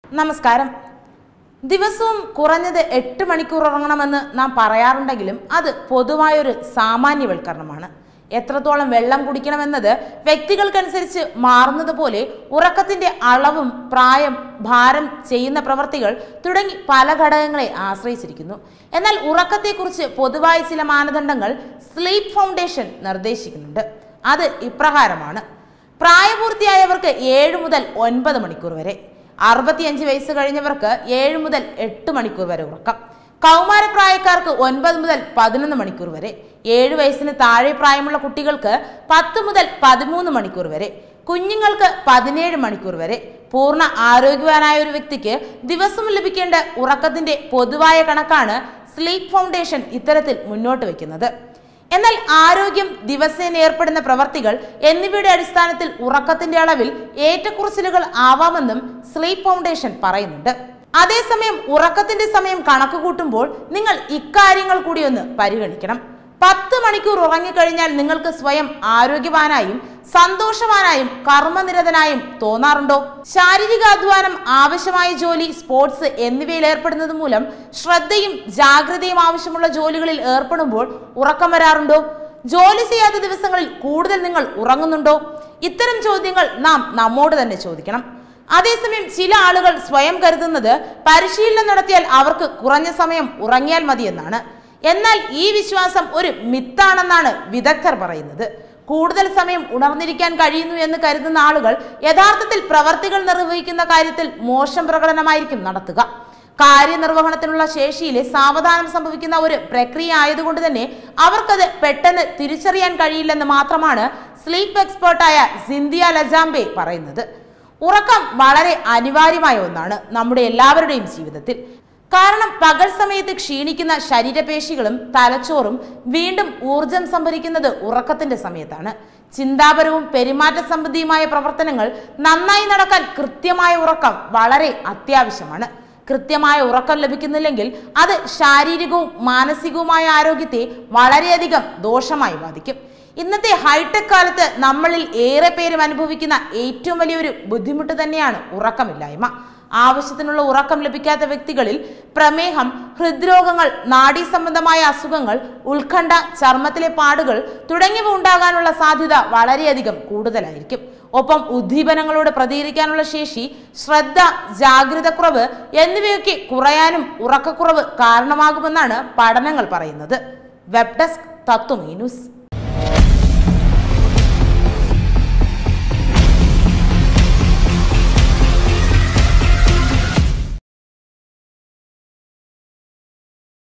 നമസ്കാരം ദിവസവും കുറഞ്ഞത് എട്ട് മണിക്കൂർ ഉറങ്ങണമെന്ന് നാം പറയാറുണ്ടെങ്കിലും അത് പൊതുവായൊരു സാമാന്യവൽക്കരണമാണ് എത്രത്തോളം വെള്ളം കുടിക്കണമെന്നത് വ്യക്തികൾക്കനുസരിച്ച് മാറുന്നത് പോലെ ഉറക്കത്തിന്റെ അളവും പ്രായം ഭാരം ചെയ്യുന്ന പ്രവർത്തികൾ തുടങ്ങി പല ഘടകങ്ങളെ ആശ്രയിച്ചിരിക്കുന്നു എന്നാൽ ഉറക്കത്തെക്കുറിച്ച് പൊതുവായ ചില മാനദണ്ഡങ്ങൾ സ്ലീപ്പ് ഫൗണ്ടേഷൻ നിർദ്ദേശിക്കുന്നുണ്ട് അത് ഇപ്രകാരമാണ് പ്രായപൂർത്തിയായവർക്ക് ഏഴ് മുതൽ ഒൻപത് മണിക്കൂർ വരെ അറുപത്തിയഞ്ച് വയസ്സ് കഴിഞ്ഞവർക്ക് ഏഴ് മുതൽ എട്ട് മണിക്കൂർ വരെ ഉറക്കം കൗമാരപ്രായക്കാർക്ക് ഒൻപത് മുതൽ പതിനൊന്ന് മണിക്കൂർ വരെ ഏഴ് വയസ്സിന് താഴെ പ്രായമുള്ള കുട്ടികൾക്ക് പത്ത് മുതൽ പതിമൂന്ന് മണിക്കൂർ വരെ കുഞ്ഞുങ്ങൾക്ക് പതിനേഴ് മണിക്കൂർ വരെ പൂർണ്ണ ആരോഗ്യവാനായ ഒരു വ്യക്തിക്ക് ദിവസം ലഭിക്കേണ്ട ഉറക്കത്തിന്റെ പൊതുവായ കണക്കാണ് സ്ലീപ്പ് ഫൗണ്ടേഷൻ ഇത്തരത്തിൽ മുന്നോട്ട് വയ്ക്കുന്നത് എന്നാൽ ആരോഗ്യം ദിവസേന ഏർപ്പെടുന്ന പ്രവർത്തികൾ എന്നിവയുടെ അടിസ്ഥാനത്തിൽ ഉറക്കത്തിന്റെ അളവിൽ ഏറ്റക്കുറച്ചിലുകൾ ആവാമെന്നും സ്ലീപ്പ് ഫൗണ്ടേഷൻ പറയുന്നുണ്ട് അതേസമയം ഉറക്കത്തിന്റെ സമയം കണക്ക് കൂട്ടുമ്പോൾ നിങ്ങൾ ഇക്കാര്യങ്ങൾ കൂടി ഒന്ന് പരിഗണിക്കണം പത്ത് മണിക്കൂർ ഉറങ്ങിക്കഴിഞ്ഞാൽ നിങ്ങൾക്ക് സ്വയം ആരോഗ്യവാനായും സന്തോഷവാനായും കർമ്മനിരതനായും തോന്നാറുണ്ടോ ശാരീരിക അധ്വാനം ആവശ്യമായ ജോലി സ്പോർട്സ് എന്നിവയിൽ ഏർപ്പെടുന്നത് മൂലം ശ്രദ്ധയും ജാഗ്രതയും ആവശ്യമുള്ള ജോലികളിൽ ഏർപ്പെടുമ്പോൾ ഉറക്കം വരാറുണ്ടോ ജോലി ചെയ്യാത്ത ദിവസങ്ങളിൽ കൂടുതൽ നിങ്ങൾ ഉറങ്ങുന്നുണ്ടോ ഇത്തരം ചോദ്യങ്ങൾ നാം നമ്മോട് തന്നെ ചോദിക്കണം അതേസമയം ചില ആളുകൾ സ്വയം കരുതുന്നത് പരിശീലനം നടത്തിയാൽ അവർക്ക് കുറഞ്ഞ സമയം ഉറങ്ങിയാൽ മതിയെന്നാണ് എന്നാൽ ഈ വിശ്വാസം ഒരു മിത്താണെന്നാണ് വിദഗ്ധർ പറയുന്നത് കൂടുതൽ സമയം ഉണർന്നിരിക്കാൻ കഴിയുന്നു എന്ന് കരുതുന്ന ആളുകൾ യഥാർത്ഥത്തിൽ പ്രവർത്തികൾ നിർവഹിക്കുന്ന കാര്യത്തിൽ മോശം പ്രകടനമായിരിക്കും നടത്തുക കാര്യനിർവഹണത്തിനുള്ള ശേഷിയിലെ സാവധാനം സംഭവിക്കുന്ന ഒരു പ്രക്രിയ ആയതുകൊണ്ട് തന്നെ അവർക്കത് പെട്ടെന്ന് തിരിച്ചറിയാൻ കഴിയില്ലെന്ന് മാത്രമാണ് സ്ലീപ്പ് എക്സ്പേർട്ടായ സിന്ധിയ ലജാംബെ പറയുന്നത് ഉറക്കം വളരെ അനിവാര്യമായ ഒന്നാണ് നമ്മുടെ എല്ലാവരുടെയും ജീവിതത്തിൽ കാരണം പകൽ സമയത്ത് ക്ഷീണിക്കുന്ന ശരീരപേശികളും തലച്ചോറും വീണ്ടും ഊർജം സംഭരിക്കുന്നത് ഉറക്കത്തിന്റെ സമയത്താണ് ചിന്താപരവും പെരുമാറ്റ സംബന്ധിയുമായ പ്രവർത്തനങ്ങൾ നന്നായി നടക്കാൻ കൃത്യമായ ഉറക്കം വളരെ അത്യാവശ്യമാണ് കൃത്യമായ ഉറക്കം ലഭിക്കുന്നില്ലെങ്കിൽ അത് ശാരീരികവും മാനസികവുമായ ആരോഗ്യത്തെ വളരെയധികം ദോഷമായി ബാധിക്കും ഇന്നത്തെ ഹൈടെക് കാലത്ത് നമ്മളിൽ ഏറെ പേരും അനുഭവിക്കുന്ന ഏറ്റവും വലിയൊരു ബുദ്ധിമുട്ട് തന്നെയാണ് ഉറക്കമില്ലായ്മ ആവശ്യത്തിനുള്ള ഉറക്കം ലഭിക്കാത്ത വ്യക്തികളിൽ പ്രമേഹം ഹൃദ്രോഗങ്ങൾ നാഡീ സംബന്ധമായ അസുഖങ്ങൾ ഉത്കണ്ഠ ചർമ്മത്തിലെ പാടുകൾ തുടങ്ങിയവ ഉണ്ടാകാനുള്ള സാധ്യത വളരെയധികം കൂടുതലായിരിക്കും ഒപ്പം ഉദ്ദീപനങ്ങളോട് പ്രതികരിക്കാനുള്ള ശേഷി ശ്രദ്ധ ജാഗ്രതക്കുറവ് എന്നിവയൊക്കെ കുറയാനും ഉറക്കക്കുറവ് കാരണമാകുമെന്നാണ് പഠനങ്ങൾ പറയുന്നത് വെബ് ഡെസ്ക് തത്വമീ ന്യൂസ്